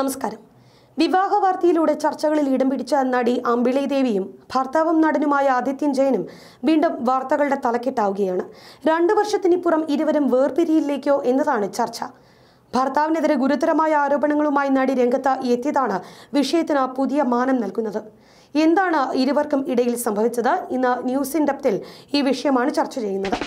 നമസ്കാരം വിവാഹ വാർത്തയിലൂടെ ചർച്ചകളിൽ ഇടം പിടിച്ച നടി അമ്പിളി ദേവിയും ഭർത്താവും നടനുമായ ആദിത്യൻ ജയനും വീണ്ടും വാർത്തകളുടെ തലക്കെട്ടാവുകയാണ് രണ്ടു വർഷത്തിനിപ്പുറം ഇരുവരും വേർപിരിയിലേക്കോ എന്നതാണ് ചർച്ച ഭർത്താവിനെതിരെ ഗുരുതരമായ ആരോപണങ്ങളുമായി നടി രംഗത്ത് എത്തിയതാണ് വിഷയത്തിന് പുതിയ മാനം നൽകുന്നത് എന്താണ് ഇരുവർക്കും ഇടയിൽ സംഭവിച്ചത് ഇന്ന് ന്യൂസ് ഇൻ ഡെപ്തിൽ ഈ വിഷയമാണ് ചർച്ച ചെയ്യുന്നത്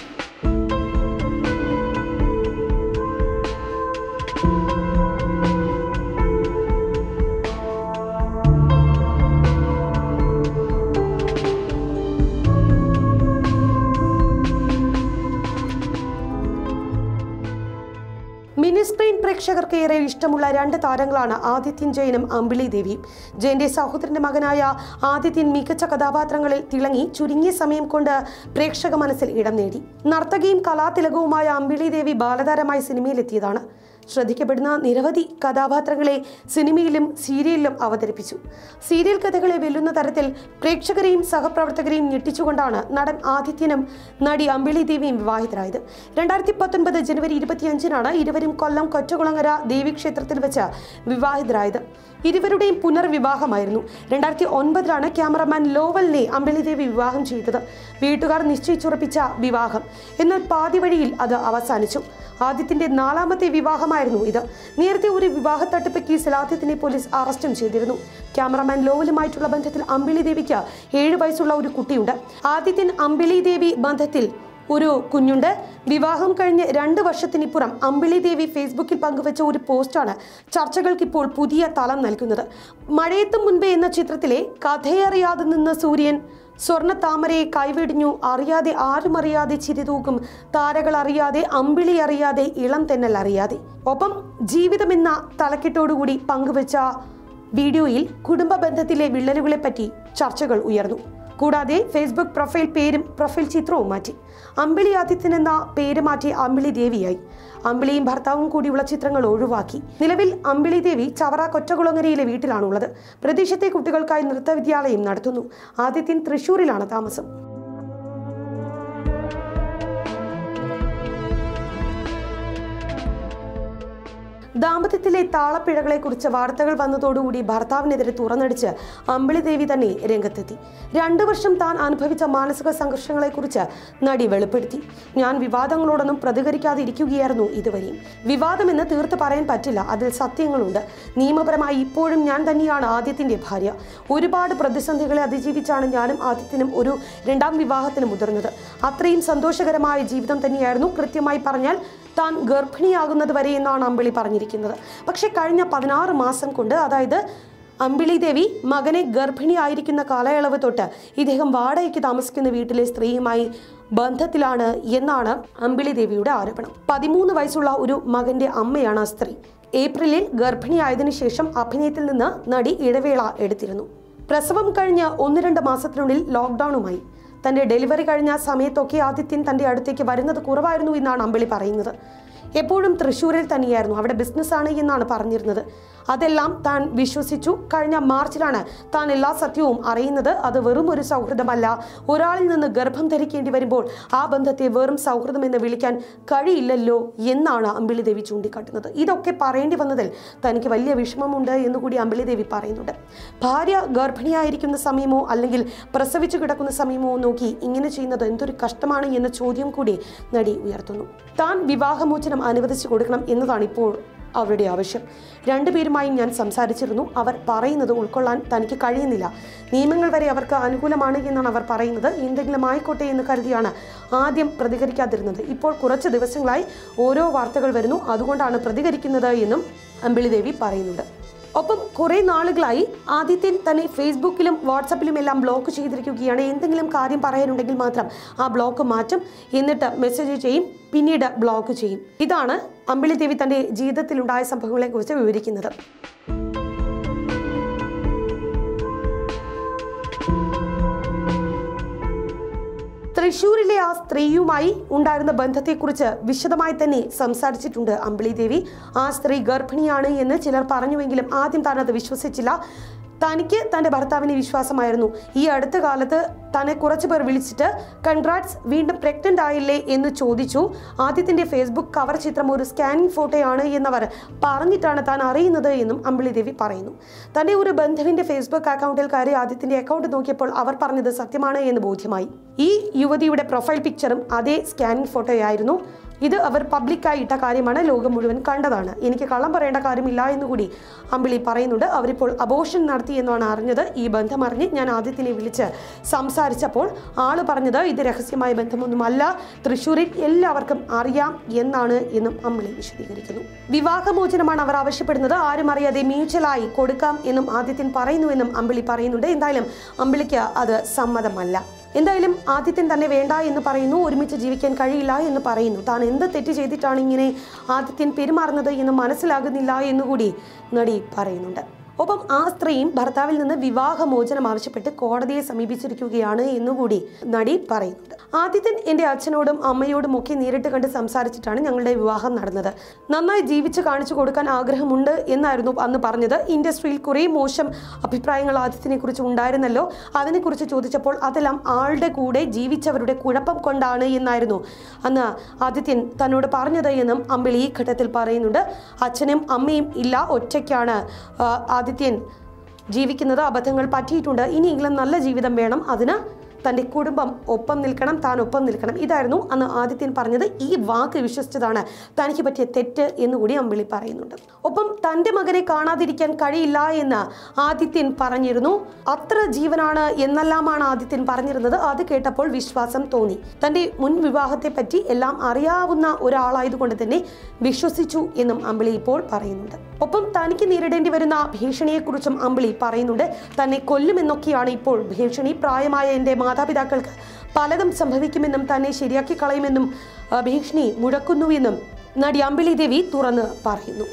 മിനി സ്ക്രീൻ പ്രേക്ഷകർക്ക് ഏറെ ഇഷ്ടമുള്ള രണ്ട് താരങ്ങളാണ് ആദിത്യൻ ജയനും അമ്പിളി ദേവിയും ജയന്റെ സഹോദരന്റെ മകനായ ആദിത്യൻ മികച്ച കഥാപാത്രങ്ങളിൽ തിളങ്ങി ചുരുങ്ങിയ സമയം കൊണ്ട് പ്രേക്ഷക മനസ്സിൽ ഇടം നേടി നർത്തകിയും കലാതിലകവുമായ അമ്പിളി ദേവി ബാലതാരമായി സിനിമയിലെത്തിയതാണ് ശ്രദ്ധിക്കപ്പെടുന്ന നിരവധി കഥാപാത്രങ്ങളെ സിനിമയിലും സീരിയലിലും അവതരിപ്പിച്ചു സീരിയൽ കഥകളെ വെല്ലുന്ന തരത്തിൽ പ്രേക്ഷകരെയും സഹപ്രവർത്തകരെയും ഞെട്ടിച്ചുകൊണ്ടാണ് നടൻ ആദിത്യനും നടി അമ്പിളി ദേവിയും വിവാഹിതരായത് രണ്ടായിരത്തി പത്തൊൻപത് ജനുവരി ഇരുപത്തിയഞ്ചിനാണ് ഇരുവരും കൊല്ലം കൊറ്റകുളങ്ങര ദേവീക്ഷേത്രത്തിൽ വെച്ച് വിവാഹിതരായത് ഇരുവരുടെയും പുനർവിവാഹമായിരുന്നു രണ്ടായിരത്തി ഒൻപതിലാണ് ക്യാമറമാൻ ലോവലിനെ അമ്പിളി ദേവി വിവാഹം ചെയ്തത് വീട്ടുകാർ നിശ്ചയിച്ചുറപ്പിച്ച വിവാഹം എന്നാൽ പാതി വഴിയിൽ അത് അവസാനിച്ചു ആദ്യത്തിന്റെ നാലാമത്തെ വിവാഹമായിരുന്നു ഇത് നേരത്തെ ഒരു വിവാഹ തട്ടിപ്പ് കേസിൽ ആദ്യത്തിനെ പോലീസ് അറസ്റ്റും ചെയ്തിരുന്നു ക്യാമറമാൻ ലോവലുമായിട്ടുള്ള ബന്ധത്തിൽ അമ്പിളി ദേവിക്ക് ഏഴ് വയസ്സുള്ള ഒരു കുട്ടിയുണ്ട് ആദിത്യൻ അമ്പിളി ദേവി ബന്ധത്തിൽ ഒരു കുഞ്ഞുണ്ട് വിവാഹം കഴിഞ്ഞ് രണ്ട് വർഷത്തിനിപ്പുറം അമ്പിളി ദേവി ഫേസ്ബുക്കിൽ പങ്കുവച്ച ഒരു പോസ്റ്റാണ് ചർച്ചകൾക്കിപ്പോൾ പുതിയ തലം നൽകുന്നത് മഴയത്തും മുൻപേ എന്ന ചിത്രത്തിലെ കഥയറിയാതെ നിന്ന സൂര്യൻ സ്വർണ്ണ താമരയെ കൈവെടിഞ്ഞു അറിയാതെ ആരും അറിയാതെ ചിരിതൂക്കും താരകൾ അറിയാതെ അമ്പിളി അറിയാതെ ഇളം തെന്നൽ അറിയാതെ ഒപ്പം ജീവിതമെന്ന തലക്കെട്ടോടുകൂടി പങ്കുവച്ച വീഡിയോയിൽ കുടുംബ ബന്ധത്തിലെ വിള്ളലുകളെ പറ്റി ചർച്ചകൾ ഉയർന്നു കൂടാതെ ഫേസ്ബുക്ക് പ്രൊഫൈൽ പേരും പ്രൊഫൈൽ ചിത്രവും മാറ്റി അമ്പിളി ആദിത്യൻ എന്ന പേര് മാറ്റി അമ്പിളി ദേവിയായി അമ്പിളിയും ഭർത്താവും കൂടിയുള്ള ചിത്രങ്ങൾ ഒഴിവാക്കി നിലവിൽ അമ്പിളി ദേവി ചവറ കൊറ്റകുളങ്ങരയിലെ വീട്ടിലാണുള്ളത് പ്രദേശത്തെ കുട്ടികൾക്കായി നൃത്തവിദ്യാലയം നടത്തുന്നു ആദിത്യൻ തൃശൂരിലാണ് താമസം ദാമ്പത്യത്തിലെ താളപ്പിഴകളെ കുറിച്ച് വാർത്തകൾ വന്നതോടുകൂടി ഭർത്താവിനെതിരെ തുറന്നടിച്ച് അമ്പിളി ദേവി തന്നെ രംഗത്തെത്തി രണ്ടു വർഷം താൻ അനുഭവിച്ച മാനസിക സംഘർഷങ്ങളെക്കുറിച്ച് നടി വെളിപ്പെടുത്തി ഞാൻ വിവാദങ്ങളോടൊന്നും പ്രതികരിക്കാതെ ഇരിക്കുകയായിരുന്നു ഇതുവരെയും വിവാദമെന്ന് തീർത്ത് പറയാൻ പറ്റില്ല അതിൽ സത്യങ്ങളുണ്ട് നിയമപരമായി ഇപ്പോഴും ഞാൻ തന്നെയാണ് ആദ്യത്തിന്റെ ഭാര്യ ഒരുപാട് പ്രതിസന്ധികളെ അതിജീവിച്ചാണ് ഞാനും ആദ്യത്തിനും ഒരു രണ്ടാം വിവാഹത്തിന് മുതിർന്നത് അത്രയും സന്തോഷകരമായ ജീവിതം തന്നെയായിരുന്നു കൃത്യമായി പറഞ്ഞാൽ താൻ ഗർഭിണിയാകുന്നത് വരെ എന്നാണ് അമ്പിളി പറഞ്ഞിരിക്കുന്നത് പക്ഷെ കഴിഞ്ഞ പതിനാറ് മാസം കൊണ്ട് അതായത് അമ്പിളി ദേവി മകനെ ഗർഭിണിയായിരിക്കുന്ന കാലയളവ് തൊട്ട് ഇദ്ദേഹം വാടകയ്ക്ക് താമസിക്കുന്ന വീട്ടിലെ സ്ത്രീയുമായി ബന്ധത്തിലാണ് എന്നാണ് അമ്പിളി ദേവിയുടെ ആരോപണം പതിമൂന്ന് വയസ്സുള്ള ഒരു മകന്റെ അമ്മയാണ് ആ സ്ത്രീ ഏപ്രിലിൽ ഗർഭിണിയായതിനു ശേഷം അഭിനയത്തിൽ നിന്ന് നടി ഇടവേള എടുത്തിരുന്നു പ്രസവം കഴിഞ്ഞ് ഒന്ന് രണ്ട് മാസത്തിനുള്ളിൽ ലോക്ക്ഡൌണുമായി തന്റെ ഡെലിവറി കഴിഞ്ഞ സമയത്തൊക്കെ ആദിത്യൻ തന്റെ അടുത്തേക്ക് വരുന്നത് കുറവായിരുന്നു എന്നാണ് അമ്പിളി പറയുന്നത് എപ്പോഴും തൃശ്ശൂരിൽ തന്നെയായിരുന്നു അവിടെ ബിസിനസ്സാണ് എന്നാണ് പറഞ്ഞിരുന്നത് അതെല്ലാം താൻ വിശ്വസിച്ചു കഴിഞ്ഞ മാർച്ചിലാണ് താൻ എല്ലാ സത്യവും അറിയുന്നത് അത് വെറും ഒരു സൗഹൃദമല്ല ഒരാളിൽ നിന്ന് ഗർഭം ധരിക്കേണ്ടി വരുമ്പോൾ ആ ബന്ധത്തെ വെറും സൗഹൃദം എന്ന് വിളിക്കാൻ കഴിയില്ലല്ലോ എന്നാണ് അമ്പിളി ദേവി ചൂണ്ടിക്കാട്ടുന്നത് ഇതൊക്കെ പറയേണ്ടി വന്നതിൽ തനിക്ക് വലിയ വിഷമമുണ്ട് എന്നുകൂടി അമ്പിളി ദേവി പറയുന്നുണ്ട് ഭാര്യ ഗർഭിണിയായിരിക്കുന്ന സമയമോ അല്ലെങ്കിൽ പ്രസവിച്ചു കിടക്കുന്ന സമയമോ നോക്കി ഇങ്ങനെ ചെയ്യുന്നത് എന്തൊരു കഷ്ടമാണ് എന്ന ചോദ്യം കൂടി നടി ഉയർത്തുന്നു താൻ വിവാഹമോചനം അനുവദിച്ചു കൊടുക്കണം എന്നതാണ് ഇപ്പോൾ അവരുടെ ആവശ്യം രണ്ടുപേരുമായും ഞാൻ സംസാരിച്ചിരുന്നു അവർ പറയുന്നത് ഉൾക്കൊള്ളാൻ തനിക്ക് കഴിയുന്നില്ല നിയമങ്ങൾ വരെ അവർക്ക് അനുകൂലമാണ് എന്നാണ് അവർ പറയുന്നത് എന്തെങ്കിലും ആയിക്കോട്ടെ എന്ന് കരുതിയാണ് ആദ്യം പ്രതികരിക്കാതിരുന്നത് ഇപ്പോൾ കുറച്ച് ദിവസങ്ങളായി ഓരോ വാർത്തകൾ വരുന്നു അതുകൊണ്ടാണ് പ്രതികരിക്കുന്നത് എന്നും അമ്പിളി ദേവി പറയുന്നുണ്ട് ഒപ്പം കുറെ നാളുകളായി ആദിത്യൻ തന്നെ ഫേസ്ബുക്കിലും വാട്സപ്പിലും എല്ലാം ബ്ലോക്ക് ചെയ്തിരിക്കുകയാണ് എന്തെങ്കിലും കാര്യം പറയാനുണ്ടെങ്കിൽ മാത്രം ആ ബ്ലോക്ക് മാറ്റും എന്നിട്ട് മെസ്സേജ് ചെയ്യും പിന്നീട് ബ്ലോക്ക് ചെയ്യും ഇതാണ് അമ്പിളി ദേവി തന്റെ ജീവിതത്തിലുണ്ടായ സംഭവങ്ങളെക്കുറിച്ച് വിവരിക്കുന്നത് തൃശൂരിലെ ആ സ്ത്രീയുമായി ഉണ്ടായിരുന്ന ബന്ധത്തെക്കുറിച്ച് വിശദമായി തന്നെ സംസാരിച്ചിട്ടുണ്ട് അമ്പിളി ദേവി ആ സ്ത്രീ ഗർഭിണിയാണ് എന്ന് ചിലർ പറഞ്ഞുവെങ്കിലും ആദ്യം താൻ അത് വിശ്വസിച്ചില്ല തനിക്ക് തൻ്റെ ഭർത്താവിന് വിശ്വാസമായിരുന്നു ഈ അടുത്ത കാലത്ത് തന്നെ കുറച്ചു പേർ വിളിച്ചിട്ട് കൺഗ്രാറ്റ്സ് വീണ്ടും പ്രഗ്നന്റ് ആയില്ലേ എന്ന് ചോദിച്ചു ആദ്യത്തിൻ്റെ ഫേസ്ബുക്ക് കവർ ചിത്രം ഒരു സ്കാനിങ് ഫോട്ടോയാണ് എന്നവർ പറഞ്ഞിട്ടാണ് താൻ അറിയുന്നത് എന്നും അമ്പിളി ദേവി പറയുന്നു തൻ്റെ ഒരു ബന്ധുവിൻ്റെ ഫേസ്ബുക്ക് അക്കൗണ്ടിൽ കയറി ആദ്യത്തിൻ്റെ അക്കൗണ്ട് നോക്കിയപ്പോൾ അവർ പറഞ്ഞത് സത്യമാണ് എന്ന് ബോധ്യമായി ഈ യുവതിയുടെ പ്രൊഫൈൽ പിക്ചറും അതേ സ്കാനിങ് ഫോട്ടോയായിരുന്നു ഇത് അവർ പബ്ലിക്കായി ഇട്ട കാര്യമാണ് ലോകം മുഴുവൻ കണ്ടതാണ് എനിക്ക് കള്ളം പറയേണ്ട കാര്യമില്ല എന്നുകൂടി അമ്പിളി പറയുന്നുണ്ട് അവരിപ്പോൾ അബോഷൻ നടത്തി എന്നാണ് അറിഞ്ഞത് ഈ ബന്ധം അറിഞ്ഞ് ഞാൻ ആദ്യത്തിനെ വിളിച്ച് സംസാരിച്ചപ്പോൾ ആള് പറഞ്ഞത് ഇത് രഹസ്യമായ ബന്ധമൊന്നുമല്ല തൃശ്ശൂരിൽ എല്ലാവർക്കും അറിയാം എന്നാണ് എന്നും അമ്പിളി വിശദീകരിക്കുന്നു വിവാഹമോചനമാണ് അവർ ആവശ്യപ്പെടുന്നത് ആരും അറിയാതെ മ്യൂച്വലായി കൊടുക്കാം എന്നും ആദിത്യൻ പറയുന്നുവെന്നും അമ്പിളി പറയുന്നുണ്ട് എന്തായാലും അമ്പിളിക്ക് അത് സമ്മതമല്ല എന്തായാലും ആദിത്യൻ തന്നെ വേണ്ട എന്ന് പറയുന്നു ഒരുമിച്ച് ജീവിക്കാൻ കഴിയില്ല എന്ന് പറയുന്നു താൻ എന്ത് തെറ്റ് ചെയ്തിട്ടാണ് ഇങ്ങനെ ആദിത്യൻ പെരുമാറുന്നത് എന്ന് മനസ്സിലാകുന്നില്ല എന്നുകൂടി നടി പറയുന്നുണ്ട് ഒപ്പം ആ സ്ത്രീയും ഭർത്താവിൽ നിന്ന് വിവാഹമോചനം ആവശ്യപ്പെട്ട് കോടതിയെ സമീപിച്ചിരിക്കുകയാണ് എന്നുകൂടി നടി പറയുന്നുണ്ട് ആദിത്യൻ എൻ്റെ അച്ഛനോടും അമ്മയോടും ഒക്കെ നേരിട്ട് കണ്ട് സംസാരിച്ചിട്ടാണ് ഞങ്ങളുടെ വിവാഹം നടന്നത് നന്നായി ജീവിച്ച് കാണിച്ചു കൊടുക്കാൻ ആഗ്രഹമുണ്ട് എന്നായിരുന്നു അന്ന് പറഞ്ഞത് ഇൻഡസ്ട്രിയിൽ കുറേ മോശം അഭിപ്രായങ്ങൾ ആദിത്യനെ കുറിച്ച് ഉണ്ടായിരുന്നല്ലോ അതിനെക്കുറിച്ച് ചോദിച്ചപ്പോൾ അതെല്ലാം ആളുടെ കൂടെ ജീവിച്ചവരുടെ കുഴപ്പം കൊണ്ടാണ് എന്നായിരുന്നു അന്ന് ആദിത്യൻ തന്നോട് പറഞ്ഞത് എന്നും അമ്പിളി ഈ ഘട്ടത്തിൽ പറയുന്നുണ്ട് അച്ഛനും അമ്മയും ഇല്ല ഒറ്റയ്ക്കാണ് ആ, ആദിത്യൻ ജീവിക്കുന്നത് അബദ്ധങ്ങൾ പറ്റിയിട്ടുണ്ട് ഇനിയെങ്കിലും നല്ല ജീവിതം വേണം അതിന് തൻ്റെ കുടുംബം ഒപ്പം നിൽക്കണം താൻ ഒപ്പം നിൽക്കണം ഇതായിരുന്നു അന്ന് ആദിത്യൻ പറഞ്ഞത് ഈ വാക്ക് വിശ്വസിച്ചതാണ് തനിക്ക് പറ്റിയ തെറ്റ് എന്നുകൂടി അമ്പിളി പറയുന്നുണ്ട് ഒപ്പം തൻ്റെ മകനെ കാണാതിരിക്കാൻ കഴിയില്ല എന്ന് ആദിത്യൻ പറഞ്ഞിരുന്നു അത്ര ജീവനാണ് എന്നെല്ലാമാണ് ആദിത്യൻ പറഞ്ഞിരുന്നത് അത് കേട്ടപ്പോൾ വിശ്വാസം തോന്നി തൻ്റെ മുൻ വിവാഹത്തെ പറ്റി എല്ലാം അറിയാവുന്ന ഒരാളായതുകൊണ്ട് തന്നെ വിശ്വസിച്ചു എന്നും അമ്പിളി ഇപ്പോൾ പറയുന്നുണ്ട് ഒപ്പം തനിക്ക് നേരിടേണ്ടി വരുന്ന ഭീഷണിയെക്കുറിച്ചും അമ്പിളി പറയുന്നുണ്ട് തന്നെ കൊല്ലുമെന്നൊക്കെയാണ് ഇപ്പോൾ ഭീഷണി പ്രായമായ എൻ്റെ മാതാപിതാക്കൾക്ക് പലതും സംഭവിക്കുമെന്നും തന്നെ ശരിയാക്കി കളയുമെന്നും ആ, ഭീഷണി മുഴക്കുന്നുവെന്നും നടി അമ്പിളി ദേവി തുറന്ന് പറയുന്നു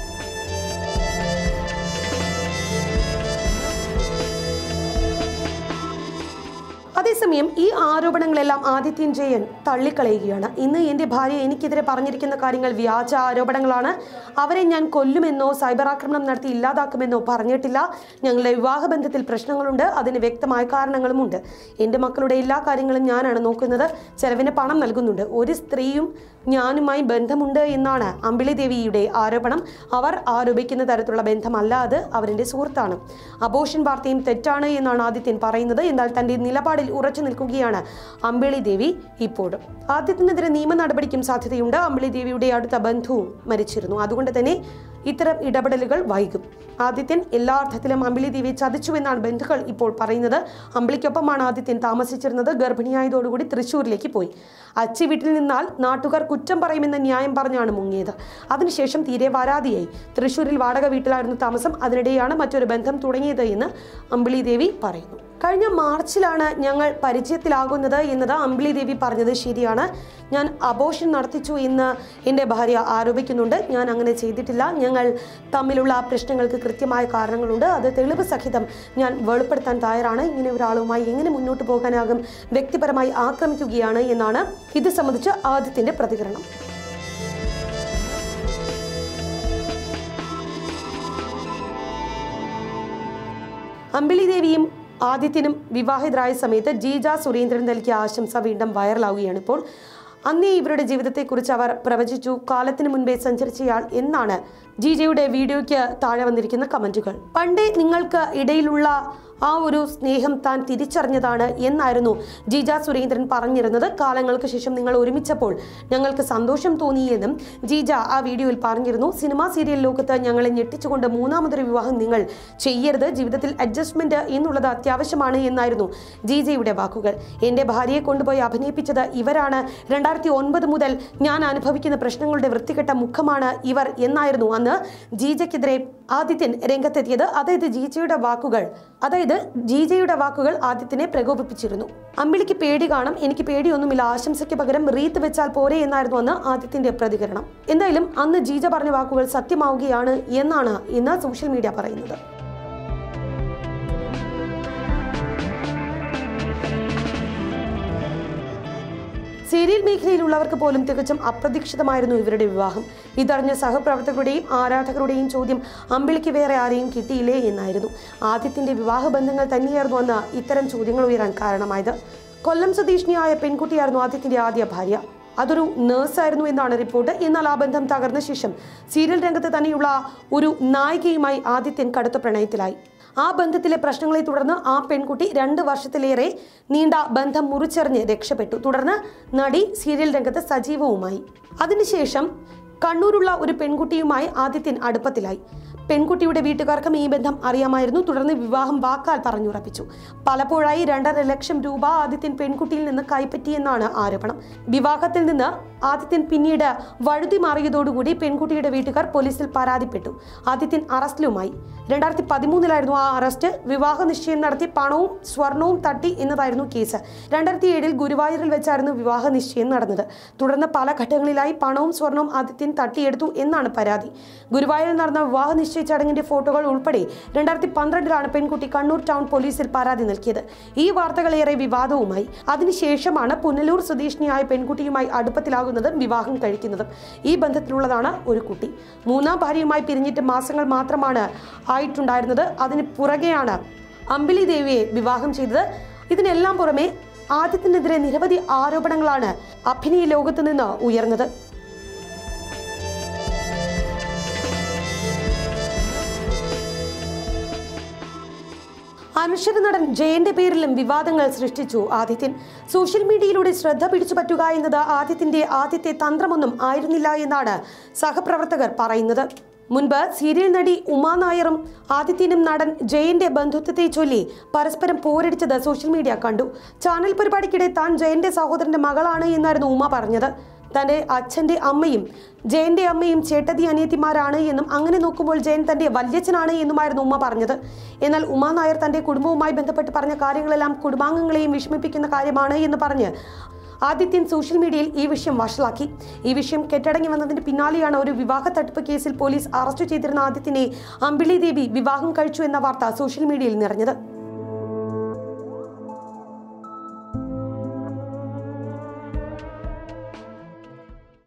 അതേസമയം ഈ ആരോപണങ്ങളെല്ലാം ആദിത്യൻ ജയൻ തള്ളിക്കളയുകയാണ് ഇന്ന് എൻ്റെ ഭാര്യ എനിക്കെതിരെ പറഞ്ഞിരിക്കുന്ന കാര്യങ്ങൾ വ്യാജ ആരോപണങ്ങളാണ് അവരെ ഞാൻ കൊല്ലുമെന്നോ സൈബർ ആക്രമണം നടത്തി ഇല്ലാതാക്കുമെന്നോ പറഞ്ഞിട്ടില്ല ഞങ്ങളുടെ വിവാഹബന്ധത്തിൽ പ്രശ്നങ്ങളുണ്ട് അതിന് വ്യക്തമായ കാരണങ്ങളുമുണ്ട് എൻ്റെ മക്കളുടെ എല്ലാ കാര്യങ്ങളും ഞാനാണ് നോക്കുന്നത് ചെലവിന് പണം നൽകുന്നുണ്ട് ഒരു സ്ത്രീയും ഞാനുമായി ബന്ധമുണ്ട് എന്നാണ് അമ്പിളി ദേവിയുടെ ആരോപണം അവർ ആരോപിക്കുന്ന തരത്തിലുള്ള ബന്ധമല്ല അത് അവരുടെ സുഹൃത്താണ് അബോഷൻ വാർത്തയും തെറ്റാണ് എന്നാണ് ആദിത്യൻ പറയുന്നത് എന്നാൽ തന്റെ നിലപാടിൽ ഉറച്ചു നിൽക്കുകയാണ് അമ്പിളി ദേവി ഇപ്പോഴും ആദ്യത്തിനെതിരെ നിയമ നടപടിക്കും സാധ്യതയുണ്ട് അമ്പിളി ദേവിയുടെ അടുത്ത ബന്ധുവും മരിച്ചിരുന്നു അതുകൊണ്ട് തന്നെ ഇത്തരം ഇടപെടലുകൾ വൈകും ആദിത്യൻ എല്ലാ അർത്ഥത്തിലും അമ്പിളി ദേവിയെ ചതിച്ചുവെന്നാണ് ബന്ധുക്കൾ ഇപ്പോൾ പറയുന്നത് അമ്പിളിക്കൊപ്പമാണ് ആദിത്യൻ താമസിച്ചിരുന്നത് ഗർഭിണിയായതോടുകൂടി തൃശ്ശൂരിലേക്ക് പോയി അച്ചി വീട്ടിൽ നിന്നാൽ നാട്ടുകാർ കുറ്റം പറയുമെന്ന ന്യായം പറഞ്ഞാണ് മുങ്ങിയത് അതിനുശേഷം തീരെ വരാതിയായി തൃശ്ശൂരിൽ വാടക വീട്ടിലായിരുന്നു താമസം അതിനിടെയാണ് മറ്റൊരു ബന്ധം തുടങ്ങിയത് എന്ന് അമ്പിളി ദേവി പറയുന്നു കഴിഞ്ഞ മാർച്ചിലാണ് ഞങ്ങൾ പരിചയത്തിലാകുന്നത് എന്നത് അമ്പിളി ദേവി പറഞ്ഞത് ശരിയാണ് ഞാൻ അബോഷൻ നടത്തിച്ചു എന്ന് എൻ്റെ ഭാര്യ ആരോപിക്കുന്നുണ്ട് ഞാൻ അങ്ങനെ ചെയ്തിട്ടില്ല ഞങ്ങൾ തമ്മിലുള്ള പ്രശ്നങ്ങൾക്ക് കൃത്യമായ കാരണങ്ങളുണ്ട് അത് തെളിവ് സഹിതം ഞാൻ വെളിപ്പെടുത്താൻ തയ്യാറാണ് ഇങ്ങനെ ഒരാളുമായി എങ്ങനെ മുന്നോട്ട് പോകാനാകും വ്യക്തിപരമായി ആക്രമിക്കുകയാണ് എന്നാണ് ഇത് സംബന്ധിച്ച് ആദിത്യൻ്റെ പ്രതികരണം അമ്പിളി ദേവിയും ആദിത്യനും വിവാഹിതരായ സമയത്ത് ജീജ സുരേന്ദ്രൻ നൽകിയ ആശംസ വീണ്ടും വൈറലാവുകയാണ് ഇപ്പോൾ അന്നേ ഇവരുടെ ജീവിതത്തെക്കുറിച്ച് അവർ പ്രവചിച്ചു കാലത്തിന് മുൻപേ സഞ്ചരിച്ചയാൾ എന്നാണ് ജീജയുടെ വീഡിയോയ്ക്ക് താഴെ വന്നിരിക്കുന്ന കമന്റുകൾ പണ്ടേ നിങ്ങൾക്ക് ഇടയിലുള്ള ആ ഒരു സ്നേഹം താൻ തിരിച്ചറിഞ്ഞതാണ് എന്നായിരുന്നു ജീജ സുരേന്ദ്രൻ പറഞ്ഞിരുന്നത് കാലങ്ങൾക്ക് ശേഷം നിങ്ങൾ ഒരുമിച്ചപ്പോൾ ഞങ്ങൾക്ക് സന്തോഷം തോന്നിയെന്നും ജീജ ആ വീഡിയോയിൽ പറഞ്ഞിരുന്നു സിനിമാ സീരിയൽ ലോകത്ത് ഞങ്ങളെ ഞെട്ടിച്ചുകൊണ്ട് മൂന്നാമതൊരു വിവാഹം നിങ്ങൾ ചെയ്യരുത് ജീവിതത്തിൽ അഡ്ജസ്റ്റ്മെന്റ് എന്നുള്ളത് അത്യാവശ്യമാണ് എന്നായിരുന്നു ജീജയുടെ വാക്കുകൾ എൻ്റെ ഭാര്യയെ കൊണ്ടുപോയി അഭിനയിപ്പിച്ചത് ഇവരാണ് രണ്ടായിരത്തി ഒൻപത് മുതൽ ഞാൻ അനുഭവിക്കുന്ന പ്രശ്നങ്ങളുടെ വൃത്തികെട്ട മുഖമാണ് ഇവർ എന്നായിരുന്നു അന്ന് ജീജയ്ക്കെതിരെ ആദിത്യൻ രംഗത്തെത്തിയത് അതായത് ജീജയുടെ വാക്കുകൾ അതായത് ജീജയുടെ വാക്കുകൾ ആദിത്യനെ പ്രകോപിപ്പിച്ചിരുന്നു അമ്പിളിക്ക് പേടി കാണും എനിക്ക് പേടിയൊന്നുമില്ല ആശംസയ്ക്ക് പകരം റീത്ത് വെച്ചാൽ പോരെ എന്നായിരുന്നു അന്ന് ആദിത്യന്റെ പ്രതികരണം എന്തായാലും അന്ന് ജീജ പറഞ്ഞ വാക്കുകൾ സത്യമാവുകയാണ് എന്നാണ് ഇന്ന് സോഷ്യൽ മീഡിയ പറയുന്നത് സീരിയൽ മേഖലയിലുള്ളവർക്ക് പോലും തികച്ചും അപ്രതീക്ഷിതമായിരുന്നു ഇവരുടെ വിവാഹം ഇതറിഞ്ഞ സഹപ്രവർത്തകരുടെയും ആരാധകരുടെയും ചോദ്യം അമ്പിളിക്ക് വേറെ ആരെയും കിട്ടിയില്ലേ എന്നായിരുന്നു ആദ്യത്തിന്റെ വിവാഹ ബന്ധങ്ങൾ തന്നെയായിരുന്നു അന്ന് ഇത്തരം ചോദ്യങ്ങൾ ഉയരാൻ കാരണമായത് കൊല്ലം സ്വദേശിനിയായ പെൺകുട്ടിയായിരുന്നു ആദ്യത്തിന്റെ ആദ്യ ഭാര്യ അതൊരു നേഴ്സായിരുന്നു എന്നാണ് റിപ്പോർട്ട് എന്നാൽ ആ ബന്ധം തകർന്ന ശേഷം സീരിയൽ രംഗത്ത് തന്നെയുള്ള ഒരു നായികയുമായി ആദിത്യൻ കടുത്ത പ്രണയത്തിലായി ആ ബന്ധത്തിലെ പ്രശ്നങ്ങളെ തുടർന്ന് ആ പെൺകുട്ടി രണ്ട് വർഷത്തിലേറെ നീണ്ട ബന്ധം മുറിച്ചെറിഞ്ഞ് രക്ഷപ്പെട്ടു തുടർന്ന് നടി സീരിയൽ രംഗത്ത് സജീവവുമായി അതിനുശേഷം കണ്ണൂരുള്ള ഒരു പെൺകുട്ടിയുമായി ആദിത്യൻ അടുപ്പത്തിലായി പെൺകുട്ടിയുടെ വീട്ടുകാർക്കും ഈ ബന്ധം അറിയാമായിരുന്നു തുടർന്ന് വിവാഹം വാക്കാൽ പറഞ്ഞുറപ്പിച്ചു പലപ്പോഴായി രണ്ടര ലക്ഷം രൂപ ആദിത്യൻ പെൺകുട്ടിയിൽ നിന്ന് കൈപ്പറ്റിയെന്നാണ് ആരോപണം വിവാഹത്തിൽ നിന്ന് ആദിത്യൻ പിന്നീട് വഴുതി മാറിയതോടുകൂടി പെൺകുട്ടിയുടെ വീട്ടുകാർ പോലീസിൽ പരാതിപ്പെട്ടു ആദിത്യൻ അറസ്റ്റിലുമായി രണ്ടായിരത്തി പതിമൂന്നിലായിരുന്നു ആ അറസ്റ്റ് വിവാഹ നിശ്ചയം നടത്തി പണവും സ്വർണവും തട്ടി എന്നതായിരുന്നു കേസ് രണ്ടായിരത്തി ഏഴിൽ ഗുരുവായൂരിൽ വെച്ചായിരുന്നു വിവാഹ നിശ്ചയം നടന്നത് തുടർന്ന് പല ഘട്ടങ്ങളിലായി പണവും സ്വർണവും ആദിത്യൻ തട്ടിയെടുത്തു എന്നാണ് പരാതി ഗുരുവായൂരിൽ നടന്ന വിവാഹ നിശ്ചയ ചടങ്ങിന്റെ ഫോട്ടോകൾ ഉൾപ്പെടെ രണ്ടായിരത്തി പന്ത്രണ്ടിലാണ് പെൺകുട്ടി കണ്ണൂർ ടൗൺ പോലീസിൽ പരാതി നൽകിയത് ഈ വാർത്തകളേറെ വിവാദവുമായി അതിനുശേഷമാണ് പുനലൂർ സ്വദേശിനിയായ പെൺകുട്ടിയുമായി അടുപ്പത്തിലാകുന്നതും വിവാഹം കഴിക്കുന്നതും ഈ ബന്ധത്തിലുള്ളതാണ് ഒരു കുട്ടി മൂന്നാം ഭാര്യയുമായി പിരിഞ്ഞിട്ട് മാസങ്ങൾ മാത്രമാണ് ആയിട്ടുണ്ടായിരുന്നത് അതിന് പുറകെയാണ് അമ്പിളി ദേവിയെ വിവാഹം ചെയ്തത് ഇതിനെല്ലാം പുറമെ ആദ്യത്തിനെതിരെ നിരവധി ആരോപണങ്ങളാണ് അഭിനയ ലോകത്ത് നിന്ന് ഉയർന്നത് അനശ്വര നടൻ ജയന്റെ പേരിലും വിവാദങ്ങൾ സൃഷ്ടിച്ചു ആദിത്യൻ സോഷ്യൽ മീഡിയയിലൂടെ ശ്രദ്ധ പിടിച്ചു പറ്റുക എന്നത് ആദിത്യന്റെ ആദ്യത്തെ തന്ത്രമൊന്നും ആയിരുന്നില്ല എന്നാണ് സഹപ്രവർത്തകർ പറയുന്നത് മുൻപ് സീരിയൽ നടി ഉമാ നായറും ആദിത്യനും നടൻ ജയന്റെ ബന്ധുത്വത്തെ ചൊല്ലി പരസ്പരം പോരടിച്ചത് സോഷ്യൽ മീഡിയ കണ്ടു ചാനൽ പരിപാടിക്കിടെ താൻ ജയന്റെ സഹോദരന്റെ മകളാണ് എന്നായിരുന്നു ഉമ പറഞ്ഞത് തന്റെ അച്ഛന്റെ അമ്മയും ജയന്റെ അമ്മയും ചേട്ടതി അനിയത്തിമാരാണ് എന്നും അങ്ങനെ നോക്കുമ്പോൾ ജയൻ തന്റെ വല്യച്ഛനാണ് എന്നുമായിരുന്നു ഉമ്മ പറഞ്ഞത് എന്നാൽ ഉമാ നായർ തന്റെ കുടുംബവുമായി ബന്ധപ്പെട്ട് പറഞ്ഞ കാര്യങ്ങളെല്ലാം കുടുംബാംഗങ്ങളെയും വിഷമിപ്പിക്കുന്ന കാര്യമാണ് എന്ന് പറഞ്ഞ് ആദിത്യൻ സോഷ്യൽ മീഡിയയിൽ ഈ വിഷയം വഷളാക്കി ഈ വിഷയം കെട്ടടങ്ങി വന്നതിന് പിന്നാലെയാണ് ഒരു വിവാഹ തട്ടിപ്പ് കേസിൽ പോലീസ് അറസ്റ്റ് ചെയ്തിരുന്ന ആദിത്യനെ അമ്പിളി ദേവി വിവാഹം കഴിച്ചു എന്ന വാർത്ത സോഷ്യൽ മീഡിയയിൽ നിറഞ്ഞത്